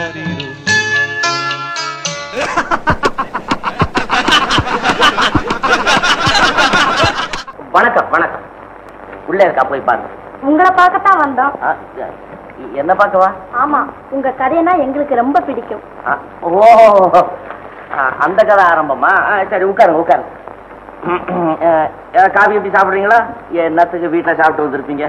வணக்கம் வணக்கம் உள்ள இருக்கா போய் பாருங்க உங்களை பார்க்கத்தான் வந்தோம் ஆ, எ- என்ன பார்க்கவா ஆமா உங்க கதைனா எங்களுக்கு ரொம்ப பிடிக்கும் ஆ, ஓ ஆ, அந்த கதை ஆரம்பமா ஆ, சரி உட்காருங்க உட்காருங்க ஆ, ஆ, காபி எப்படி சாப்பிடுறீங்களா என்னத்துக்கு வீட்டுல சாப்பிட்டு வந்திருப்பீங்க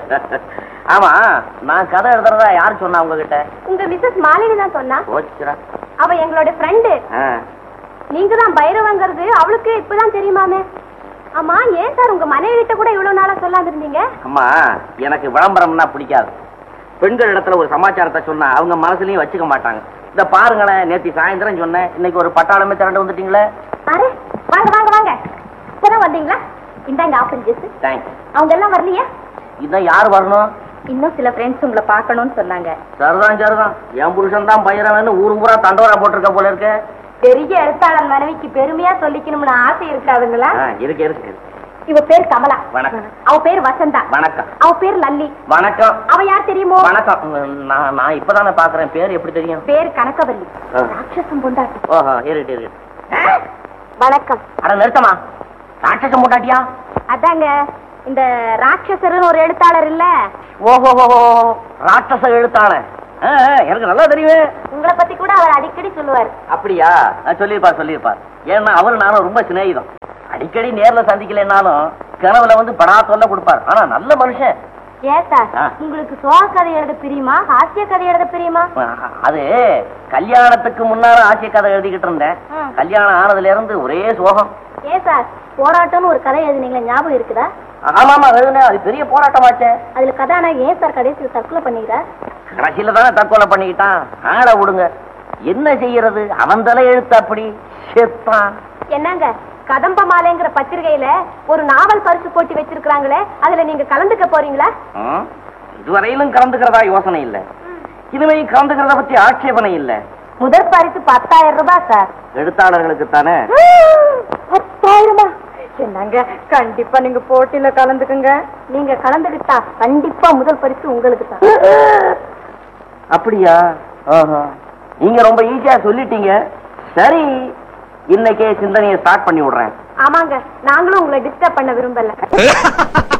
ஆமா நான் கதை எழுதுறதா யார் சொன்னா உங்ககிட்ட உங்க மிஸ்ஸஸ் மாலினி தான் சொன்னா போச்சுரா அவ எங்களோட ஃப்ரெண்டு ஆ நீங்க தான் பைரவங்கிறது அவளுக்கு இப்பதான் தெரியுமாமே ஆமா ஏன் சார் உங்க மனைவி கிட்ட கூட இவ்வளவு நாளா சொல்லாம இருந்தீங்க அம்மா எனக்கு விளம்பரம்னா பிடிக்காது பெண்கள் இடத்துல ஒரு சமாச்சாரத்தை சொன்னா அவங்க மனசுலயும் வச்சுக்க மாட்டாங்க இந்த பாருங்களேன் நேத்தி சாயந்தரம் சொன்னேன் இன்னைக்கு ஒரு பட்டாளமே திரண்டு வந்துட்டீங்களே அரே வாங்க வாங்க வாங்க இப்பதான் வந்தீங்களா இந்தாங்க ஆப்பிள் ஜூஸ் தேங்க்ஸ் அவங்க எல்லாம் வரலையா இதான் யார் வரணும் இன்னும் சில ஃப்ரெண்ட்ஸ் உங்களை பார்க்கணும்னு சொன்னாங்க சரிதான் சரிதான் என் புருஷன் தான் பயிரவன்னு ஊரு பூரா தண்டோரா போட்டிருக்க போல இருக்கு பெரிய எழுத்தாளர் மனைவிக்கு பெருமையா சொல்லிக்கணும்னு ஆசை இருக்காதுங்களா ஆ, இருக்கு இருக்கு இருக்கு. இவ பேர் கமலா வணக்கம். அவ பேர் வசந்தா வணக்கம் அவ பேர் லல்லி வணக்கம் அவ யார் தெரியுமோ வணக்கம் உம், நான் நான் இப்பதானே பாக்குறேன் பேர் எப்படி தெரியும் பேர் கனகவல்லி ஆ. ராட்சசம் பொண்டாட்டி ஓஹோ இருட்டு இருக்கு வணக்கம் அட நிறுத்தமா ராட்சசம் போட்டாட்டியா அதாங்க இந்த ராட்சசர்னு ஒரு எழுத்தாளர் இல்ல ஓஹோ ராட்சச எழுத்தாள ஆ, ஆ, எனக்கு நல்லா தெரியுமே உங்களை பத்தி கூட அவர் அடிக்கடி சொல்லுவார் அப்படியா நான் சொல்லியிருப்பார் சொல்லியிருப்பார் ஏன்னா அவரு நானும் ரொம்ப சிநேகிதம் அடிக்கடி நேர்ல சந்திக்கலைன்னாலும் கனவுல வந்து படா தொல்லை கொடுப்பார் ஆனா நல்ல மனுஷன் ஏன் சார் ஆ. உங்களுக்கு சோக கதை எழுத பிரியுமா ஹாஸ்ய கதை எழுத பிரியுமா அஹ், அது கல்யாணத்துக்கு முன்னால ஆசை கதை எழுதிக்கிட்டு இருந்தேன் ஆ. கல்யாணம் ஆனதுல இருந்து ஒரே சோகம் ஏன் சார் போராட்டம்னு ஒரு கதை எழுதுனீங்களா ஞாபகம் இருக்குதா ஆமாமா எழுதுனேன் அது பெரிய போராட்டமாச்சே அதுல கதாநாயகி ஏன் சார் கடைசியில் தற்கொலை பண்ணிக்கிறார் கடைசியில தானே தற்கொலை பண்ணிக்கிட்டான் ஆள விடுங்க என்ன செய்யறது அவன் தலை எழுத்து அப்படி செத்தான் என்னங்க கதம்ப மாலைங்கிற பத்திரிகையில ஒரு நாவல் பரிசு போட்டி வச்சிருக்காங்களே அதுல நீங்க கலந்துக்க போறீங்களா ம்? இதுவரையிலும் கலந்துக்கிறதா யோசனை இல்ல இனிமே கலந்துக்கிறத பத்தி ஆட்சேபனை இல்ல முதற் பரிசு பத்தாயிரம் ரூபாய் சார் எழுத்தாளர்களுக்கு தானே பத்தாயிரமா என்னங்க கண்டிப்பா நீங்க போட்டியில கலந்துக்குங்க நீங்க கலந்துக்கிட்டா கண்டிப்பா முதல் பரிசு உங்களுக்கு தான் அப்படியா ஆஹா. நீங்க ரொம்ப ஈஸியா சொல்லிட்டீங்க சரி இன்னைக்கே சிந்தனையை ஸ்டார்ட் பண்ணி விடுறேன் ஆமாங்க நாங்களும் உங்களை டிஸ்டர்ப் பண்ண விரும்பல